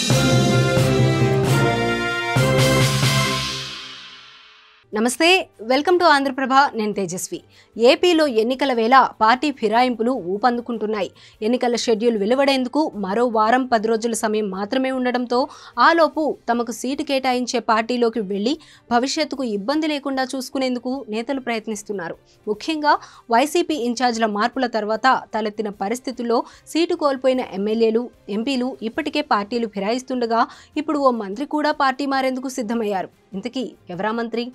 నమస్తే welcome to Andhraprabha నేను తేజస్వి ఏపీలో ఎన్నికల వేళ పార్టీ ఫిరాయింపులు ఊపందుకుంటున్నాయి ఎన్నికల షెడ్యూల్ వెలువడేందుకు మరో వారం పది రోజుల సమయం మాత్రమే ఉండడంతో ఆలోపు తమకు సీటు కేటాయించే పార్టీలోకి వెళ్లి భవిష్యత్తుకు ఇబ్బంది లేకుండా చూసుకునేందుకు నేతలు ప్రయత్నిస్తున్నారు ముఖ్యంగా వైసీపీ ఇన్ఛార్జీల మార్పుల తర్వాత తలెత్తిన పరిస్థితుల్లో సీటు కోల్పోయిన ఎమ్మెల్యేలు ఎంపీలు ఇప్పటికే పార్టీలు ఫిరాయిస్తుండగా ఇప్పుడు ఓ మంత్రి కూడా పార్టీ మారేందుకు సిద్ధమయ్యారు ఇంతకీ ఎవరా మంత్రి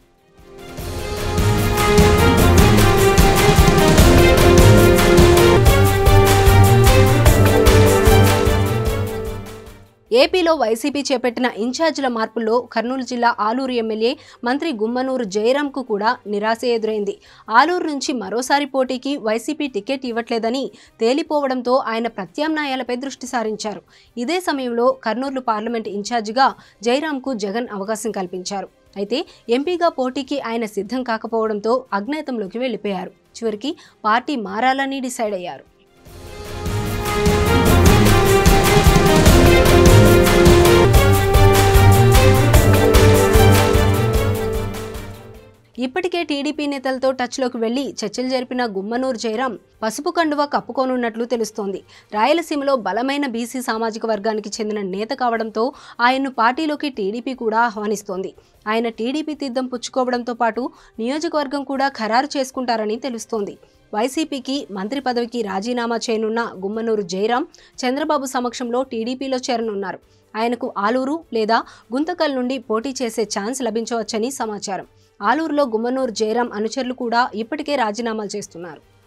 ఏపీలో వైసీపీ చేపట్టిన ఇన్ఛార్జీల మార్పుల్లో కర్నూలు జిల్లా ఆలూరు ఎమ్మెల్యే మంత్రి గుమ్మనూరు జయరాంకు కూడా నిరాశ ఎదురైంది ఆలూరు నుంచి మరోసారి పోటీకి వైసీపీ టికెట్ ఇవ్వట్లేదని తేలిపోవడంతో ఆయన ప్రత్యామ్నాయాలపై దృష్టి సారించారు ఇదే సమయంలో కర్నూలు పార్లమెంట్ ఇన్ఛార్జిగా జయరాంకు జగన్ అవకాశం కల్పించారు అయితే ఎంపీగా పోటీకి ఆయన సిద్ధం కాకపోవడంతో అజ్ఞాతంలోకి వెళ్లిపోయారు చివరికి పార్టీ మారాలని డిసైడ్ అయ్యారు ఇప్పటికే టీడీపీ నేతలతో టచ్లోకి వెళ్లి చర్చలు జరిపిన గుమ్మనూరు జయరాం పసుపు కండువ కప్పుకోనున్నట్లు తెలుస్తోంది రాయలసీమలో బలమైన బీసీ సామాజిక వర్గానికి చెందిన నేత కావడంతో ఆయన్ను పార్టీలోకి టీడీపీ కూడా ఆహ్వానిస్తోంది ఆయన టీడీపీ తీర్థం పుచ్చుకోవడంతో పాటు నియోజకవర్గం కూడా ఖరారు చేసుకుంటారని తెలుస్తోంది వైసీపీకి మంత్రి పదవికి రాజీనామా చేయనున్న గుమ్మనూరు జయరాం చంద్రబాబు సమక్షంలో టీడీపీలో చేరనున్నారు ఆయనకు ఆలూరు లేదా గుంతకల్ నుండి పోటీ చేసే ఛాన్స్ లభించవచ్చని సమాచారం ఆలూరులో గుమ్మనూరు జయరాం అనుచరులు కూడా ఇప్పటికే రాజీనామాలు చేస్తున్నారు